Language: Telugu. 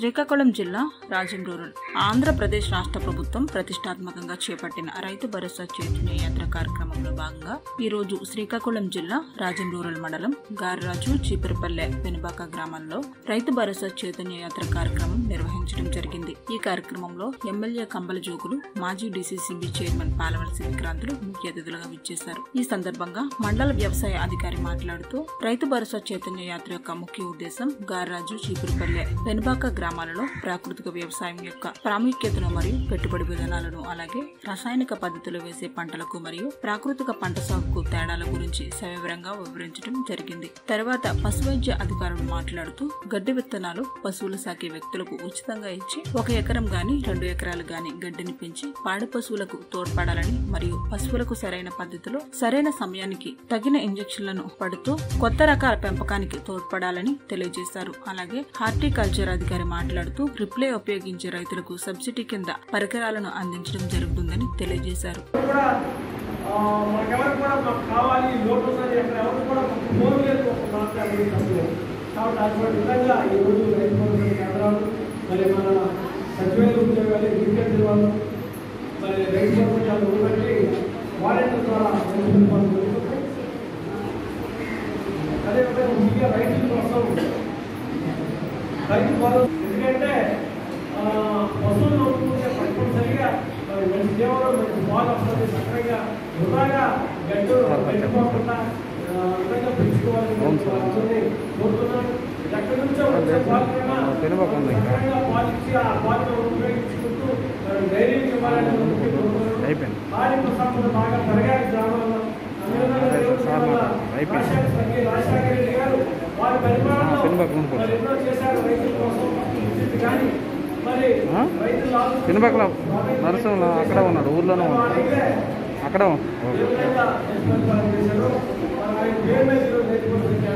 శ్రీకాకుళం జిల్లా రాజం రూరల్ ఆంధ్రప్రదేశ్ రాష్ట్ర ప్రభుత్వం ప్రతిష్టాత్మకంగా చేపట్టిన రైతు భరోసా చైతన్య యాత్ర కార్యక్రమంలో భాగంగా ఈ రోజు శ్రీకాకుళం జిల్లా రాజం రూరల్ మండలం గారరాజు చీపురపల్లె వెనుబాక గ్రామంలో రైతు భరోసా చైతన్య యాత్ర కార్యక్రమం నిర్వహించడం జరిగింది ఈ కార్యక్రమంలో ఎమ్మెల్యే కంబల జోగులు మాజీ డీసీసీబీ చైర్మన్ పాలవలసి విక్రాంతులు ముఖ్య అతిథులుగా విచ్చేశారు ఈ సందర్భంగా మండల వ్యవసాయ అధికారి మాట్లాడుతూ రైతు భరోసా చైతన్య యాత్ర యొక్క ముఖ్య ఉద్దేశం గారరాజు చీపురుపల్లె వెనుబాక గ్రామాలలో ప్రాకృతిక వ్యవసాయం యొక్క ప్రాముఖ్యతను మరియు పెట్టుబడి విధానాలను అలాగే రసాయనిక పద్ధతిలో వేసే పంటలకు మరియు ప్రాకృతిక పంట సాగుకు తేడాల గురించి సవివరంగా వివరించడం జరిగింది తర్వాత పశు వైద్య అధికారులు మాట్లాడుతూ గడ్డి విత్తనాలు పశువులు సాకే వ్యక్తులకు ఉచితంగా ఇచ్చి ఒక ఎకరం గాని రెండు ఎకరాలు గాని గడ్డిని పెంచి పాడి పశువులకు తోడ్పడాలని మరియు పశువులకు సరైన పద్ధతిలో సరైన సమయానికి తగిన ఇంజెక్షన్లను పడుతూ కొత్త రకాల పెంపకానికి తోడ్పడాలని తెలియజేశారు అలాగే హార్టికల్చర్ అధికారి మాట్లాడుతూ రిప్లే ఉపయోగించే రైతులకు సబ్సిడీ కింద పరికరాలను అందించడం జరుగుతుందని తెలియజేశారు కూడా ఆ, మనకెవరికి కూడా మాకు కావాలి లోటు ఉందని అక్కడ ఎవరికి కూడా మాకు ఫోన్ లేదు ఒక మాట్లాడి తప్పు కాబట్టి అటువంటి విధంగా ఈ రోజు రైతు భరోసా కేంద్రాలు మరి మన సచివాలయ ఉద్యోగాలు అగ్రికల్చర్ వాళ్ళు మరి రైతు భరోసాలు ఉన్నట్టు వాలంటీర్ ద్వారా రైతు భరోసా జరుగుతుంది. అదేవిధంగా ముఖ్యంగా రైతుల కోసం రైతు భరోసా ఎందుకంటే ఆ, పశువులు నమ్ముకుంటే తప్పనిసరిగా మరి మంచి కేవలం మంచి పాలు వస్తుంది చక్కగా వృధాగా గడ్డు పెట్టుకోకుండా ఆ, అందంగా పెంచుకోవాలని అందరినీ కోరుతున్నాను ఎక్కడి నుంచో వచ్చే పాలు కన్నా చక్కగా పాలు ఇచ్చి ఆ పాలను ఉపయోగించుకుంటూ మరి ధైర్యం ఇవ్వాలని కోరుతున్నాను అయిపోయింది. పాడి సంపద బాగా పెరగాలి గ్రామాల్లో అదేవిధంగా దేవుడి సార్ వల్ల అయిపోయింది. రాజశేఖర స్వర్గీయ రాజశేఖర రెడ్డి గారు వారి పరిపాలనలో పెనుబాక ముందుకు మరి ఎన్నో చేశారు రైతుల కోసం ఇది కానీ మరి ఆ? రైతులు ఆలోచించి పినపక్కల నరసింహ అక్కడ ఉన్నాడు ఊర్లోనే ఉన్నాడు అక్కడ ఓకే ఏ విధంగా రైతు పరిపాలన చేశారో మరి ఆయన పేరు మీద ఈరోజు రైతు పరిపాలన